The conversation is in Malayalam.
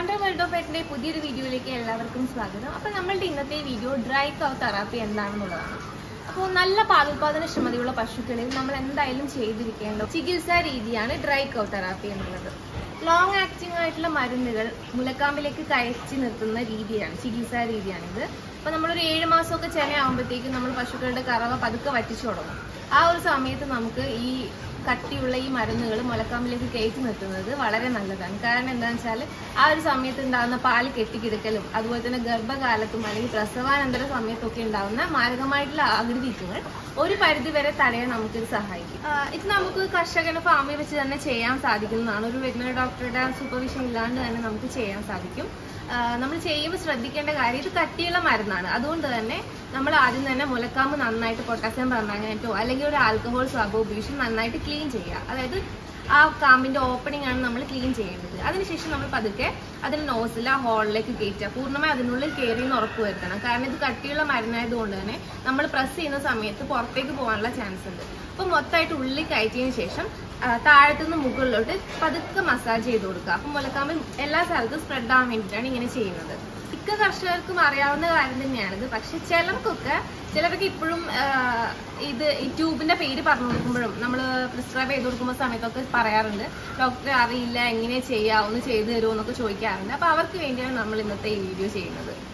വണ്ടർ വേൾഡ് ഓഫ് എറ്റിന്റെ പുതിയൊരു വീഡിയോയിലേക്ക് എല്ലാവർക്കും സ്വാഗതം അപ്പോൾ നമ്മളുടെ ഇന്നത്തെ വീഡിയോ ഡ്രൈ കൗ തെറാപ്പി എന്താണെന്നുള്ളതാണ് അപ്പോൾ നല്ല പാലുൽപാദന ക്ഷമതയുള്ള പശുക്കളിൽ നമ്മൾ എന്തായാലും ചെയ്തിരിക്കേണ്ട ചികിത്സാ രീതിയാണ് ഡ്രൈ കൗ തെറാപ്പി എന്നുള്ളത് ലോങ് ആക്ടിംഗ് ആയിട്ടുള്ള മരുന്നുകൾ മുലക്കാമ്പിലേക്ക് കയറ്റി നിർത്തുന്ന രീതിയാണ് ചികിത്സാ രീതിയാണിത് അപ്പോൾ നമ്മളൊരു ഏഴ് മാസമൊക്കെ ചെനയാകുമ്പോഴത്തേക്കും നമ്മൾ പശുക്കളുടെ കറവ പതുക്കെ വറ്റിച്ചു തുടങ്ങും ആ ഒരു സമയത്ത് നമുക്ക് ഈ കട്ടിയുള്ള ഈ മരുന്നുകൾ മുലക്കാമ്പിലേക്ക് കയറ്റി നിർത്തുന്നത് വളരെ നല്ലതാണ് കാരണം എന്താണെന്ന് വെച്ചാൽ ആ ഒരു സമയത്ത് ഉണ്ടാകുന്ന പാല് കെട്ടിക്കിടക്കലും അതുപോലെ തന്നെ ഗർഭകാലത്തും അല്ലെങ്കിൽ പ്രസവാനന്തര സമയത്തൊക്കെ ഉണ്ടാകുന്ന മാരകമായിട്ടുള്ള ആകൃതിക്കുകൾ ഒരു പരിധി വരെ തടയാൻ നമുക്കിത് സഹായിക്കും ആ, ഇത് നമുക്ക് കർഷകന് ഫാമിൽ വെച്ച് തന്നെ ചെയ്യാൻ സാധിക്കുന്നതാണ് ഒരു വെറ്റിനറി ഡോക്ടറുടെ സൂപ്പർവിഷൻ ഇല്ലാണ്ട് തന്നെ നമുക്ക് ചെയ്യാൻ സാധിക്കും നമ്മൾ ചെയ്യുമ്പോൾ ശ്രദ്ധിക്കേണ്ട കാര്യം ഇത് കട്ടിയുള്ള മരുന്നാണ് അതുകൊണ്ട് തന്നെ നമ്മൾ ആദ്യം തന്നെ മുലക്കാമ്പ് നന്നായിട്ട് പൊട്ടാസ്യം പെർമാങ്ങനേറ്റോ അല്ലെങ്കിൽ ഒരു ആൽക്കഹോൾ സ്വാബ് ഉപയോഗിച്ച് നന്നായിട്ട് ക്ലീൻ ചെയ്യുക അതായത് ആ കാമ്പിന്റെ ഓപ്പണിംഗ് ആണ് നമ്മൾ ക്ലീൻ ചെയ്യേണ്ടത് അതിനുശേഷം നമ്മൾ പതുക്കെ അതിന് നോസിൽ ആ ഹോളിലേക്ക് കയറ്റുക പൂർണ്ണമായി അതിനുള്ളിൽ കയറി എന്ന് ഉറപ്പ് വരുത്തണം കാരണം ഇത് കട്ടിയുള്ള മരുന്നായതുകൊണ്ട് തന്നെ നമ്മൾ പ്രസ് ചെയ്യുന്ന സമയത്ത് പുറത്തേക്ക് പോകാനുള്ള ചാൻസ് ഉണ്ട് അപ്പോൾ മൊത്തമായിട്ട് ഉള്ളിൽ കയറ്റിയതിന് ശേഷം ആ, താഴത്തുനിന്ന് മുകളിലോട്ട് പതുക്കെ മസാജ് ചെയ്ത് കൊടുക്കുക അപ്പം മുലക്കാമ്പ് എല്ലാ സ്ഥലത്തും സ്പ്രെഡ് ആവാൻ വേണ്ടിയിട്ടാണ് ഇങ്ങനെ ചെയ്യുന്നത് മിക്ക കർഷകർക്കും അറിയാവുന്ന കാര്യം തന്നെയാണിത് പക്ഷെ ചിലർക്കൊക്കെ ചിലർക്ക് ഇപ്പോഴും ഇത് ഈ ട്യൂബിന്റെ പേര് പറഞ്ഞു കൊടുക്കുമ്പോഴും നമ്മൾ പ്രിസ്ക്രൈബ് ചെയ്ത് കൊടുക്കുമ്പോൾ സമയത്തൊക്കെ പറയാറുണ്ട് ഡോക്ടറെ അറിയില്ല എങ്ങനെ ചെയ്യാം ഒന്ന് ചെയ്തു തരുമോ എന്നൊക്കെ ചോദിക്കാറുണ്ട് അപ്പൊ അവർക്ക് വേണ്ടിയാണ് നമ്മൾ ഇന്നത്തെ ഈ വീഡിയോ ചെയ്യുന്നത്